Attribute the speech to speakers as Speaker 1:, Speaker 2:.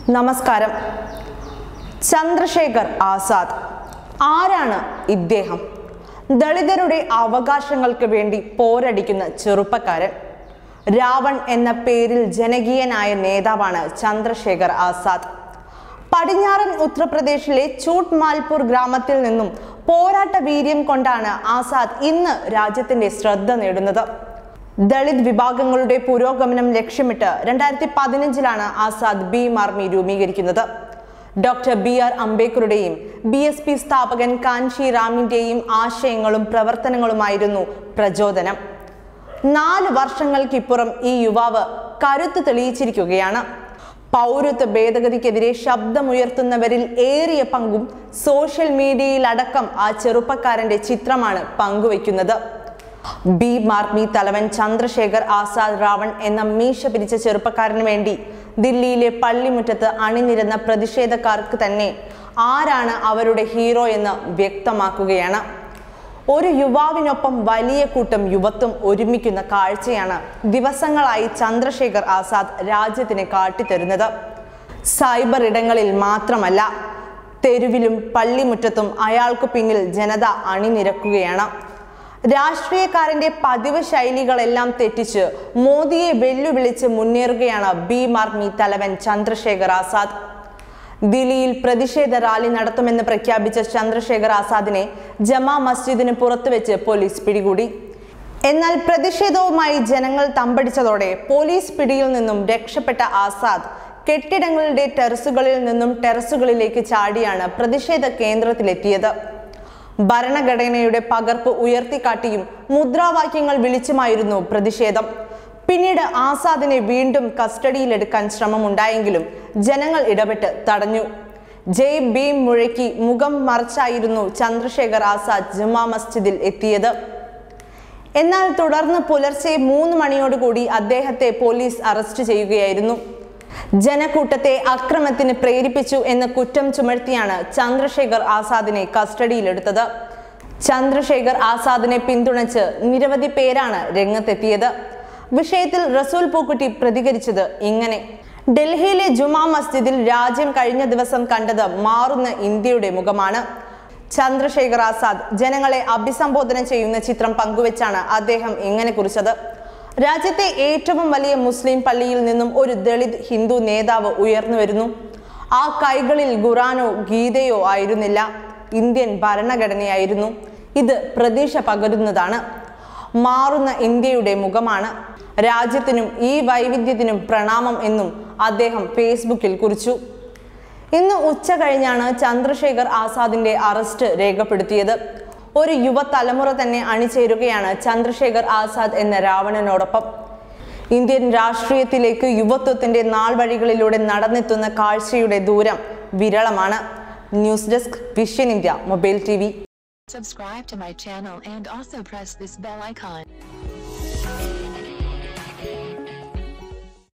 Speaker 1: നമസ്കാരം ചന്ദ്രശേഖർ ആസാദ് ആരാണ് ഇദ്ദേഹം ദളിതരുടെ അവകാശങ്ങൾക്ക് വേണ്ടി പോരടിക്കുന്ന ചെറുപ്പക്കാരൻ രാവൺ എന്ന പേരിൽ ജനകീയനായ നേതാവാണ് ചന്ദ്രശേഖർ ആസാദ് പടിഞ്ഞാറൻ ഉത്തർപ്രദേശിലെ ചൂട്ട് മാൽപൂർ ഗ്രാമത്തിൽ നിന്നും പോരാട്ട വീര്യം കൊണ്ടാണ് ആസാദ് ഇന്ന് രാജ്യത്തിന്റെ ശ്രദ്ധ നേടുന്നത് ദളിത് വിഭാഗങ്ങളുടെ പുരോഗമനം ലക്ഷ്യമിട്ട് രണ്ടായിരത്തി പതിനഞ്ചിലാണ് ആസാദ് ഭീം ആർമി രൂപീകരിക്കുന്നത് ഡോക്ടർ ബി ആർ അംബേദ്കറുടെയും ബി എസ് പി സ്ഥാപകൻ കാഞ്ചി റാമിന്റെയും ആശയങ്ങളും പ്രവർത്തനങ്ങളുമായിരുന്നു പ്രചോദനം നാല് വർഷങ്ങൾക്കിപ്പുറം ഈ യുവാവ് കരുത്ത് തെളിയിച്ചിരിക്കുകയാണ് പൗരത്വ ഭേദഗതിക്കെതിരെ ശബ്ദമുയർത്തുന്നവരിൽ ഏറിയ പങ്കും സോഷ്യൽ മീഡിയയിലടക്കം ആ ചെറുപ്പക്കാരന്റെ ചിത്രമാണ് പങ്കുവയ്ക്കുന്നത് ബി മാർമി തലവൻ ചന്ദ്രശേഖർ ആസാദ് റാവൺ എന്ന മീശ പിരിച്ച ചെറുപ്പക്കാരന് വേണ്ടി ദില്ലിയിലെ പള്ളിമുറ്റത്ത് അണിനിരുന്ന പ്രതിഷേധക്കാർക്ക് തന്നെ ആരാണ് അവരുടെ ഹീറോ എന്ന് വ്യക്തമാക്കുകയാണ് ഒരു യുവാവിനൊപ്പം വലിയ കൂട്ടം യുവത്വം ഒരുമിക്കുന്ന കാഴ്ചയാണ് ദിവസങ്ങളായി ചന്ദ്രശേഖർ ആസാദ് രാജ്യത്തിന് കാട്ടിത്തരുന്നത് സൈബർ ഇടങ്ങളിൽ മാത്രമല്ല തെരുവിലും പള്ളിമുറ്റത്തും അയാൾക്ക് പിന്നിൽ ജനത അണിനിരക്കുകയാണ് രാഷ്ട്രീയക്കാരന്റെ പതിവ് ശൈലികളെല്ലാം തെറ്റിച്ച് മോദിയെ വെല്ലുവിളിച്ച് മുന്നേറുകയാണ് ഭീം ആർമി തലവൻ ചന്ദ്രശേഖർ ആസാദ് ദില്ലിയിൽ പ്രതിഷേധ റാലി നടത്തുമെന്ന് പ്രഖ്യാപിച്ച ചന്ദ്രശേഖർ ആസാദിനെ ജമാ മസ്ജിദിന് പുറത്തുവെച്ച് പോലീസ് പിടികൂടി എന്നാൽ പ്രതിഷേധവുമായി ജനങ്ങൾ തമ്പടിച്ചതോടെ പോലീസ് പിടിയിൽ നിന്നും രക്ഷപ്പെട്ട ആസാദ് കെട്ടിടങ്ങളുടെ ടെറസുകളിൽ നിന്നും ടെറസുകളിലേക്ക് ചാടിയാണ് പ്രതിഷേധ കേന്ദ്രത്തിലെത്തിയത് ഭരണഘടനയുടെ പകർപ്പ് ഉയർത്തിക്കാട്ടിയും മുദ്രാവാക്യങ്ങൾ വിളിച്ചുമായിരുന്നു പ്രതിഷേധം പിന്നീട് ആസാദിനെ വീണ്ടും കസ്റ്റഡിയിലെടുക്കാൻ ശ്രമമുണ്ടായെങ്കിലും ജനങ്ങൾ ഇടപെട്ട് തടഞ്ഞു ജയ് ഭീം മുഴക്കി മുഖം മറച്ചായിരുന്നു ചന്ദ്രശേഖർ ആസാദ് ജമാ മസ്ജിദിൽ എത്തിയത് എന്നാൽ തുടർന്ന് പുലർച്ചെ മൂന്ന് മണിയോടുകൂടി അദ്ദേഹത്തെ പോലീസ് അറസ്റ്റ് ചെയ്യുകയായിരുന്നു ജനക്കൂട്ടത്തെ അക്രമത്തിന് പ്രേരിപ്പിച്ചു എന്ന കുറ്റം ചുമത്തിയാണ് ചന്ദ്രശേഖർ ആസാദിനെ കസ്റ്റഡിയിലെടുത്തത് ചന്ദ്രശേഖർ ആസാദിനെ പിന്തുണച്ച് നിരവധി പേരാണ് രംഗത്തെത്തിയത് വിഷയത്തിൽ റസൂൽ പൂക്കുട്ടി പ്രതികരിച്ചത് ഇങ്ങനെ ഡൽഹിയിലെ ജുമാ മസ്ജിദിൽ രാജ്യം കഴിഞ്ഞ ദിവസം കണ്ടത് മാറുന്ന ഇന്ത്യയുടെ മുഖമാണ് ചന്ദ്രശേഖർ ആസാദ് ജനങ്ങളെ അഭിസംബോധന ചെയ്യുന്ന ചിത്രം പങ്കുവച്ചാണ് അദ്ദേഹം ഇങ്ങനെ കുറിച്ചത് രാജ്യത്തെ ഏറ്റവും വലിയ മുസ്ലിം പള്ളിയിൽ നിന്നും ഒരു ദളിത് ഹിന്ദു നേതാവ് ഉയർന്നു വരുന്നു ആ കൈകളിൽ ഖുറാനോ ഗീതയോ ആയിരുന്നില്ല ഇന്ത്യൻ ഭരണഘടനയായിരുന്നു ഇത് പ്രതീക്ഷ പകരുന്നതാണ് മാറുന്ന ഇന്ത്യയുടെ മുഖമാണ് രാജ്യത്തിനും ഈ വൈവിധ്യത്തിനും പ്രണാമം എന്നും അദ്ദേഹം ഫേസ്ബുക്കിൽ കുറിച്ചു ഇന്ന് ഉച്ച കഴിഞ്ഞാണ് ചന്ദ്രശേഖർ ആസാദിന്റെ അറസ്റ്റ് രേഖപ്പെടുത്തിയത് ഒരു യുവതലമുറ തന്നെ അണിചേരുകയാണ് ചന്ദ്രശേഖർ ആസാദ് എന്ന രാവണനോടൊപ്പം ഇന്ത്യൻ രാഷ്ട്രീയത്തിലേക്ക് യുവത്വത്തിന്റെ നാൾവഴികളിലൂടെ നടന്നെത്തുന്ന കാഴ്ചയുടെ ദൂരം വിരളമാണ് news desk vision India mobile T
Speaker 2: Subscribe to my channel and also press this bell icon.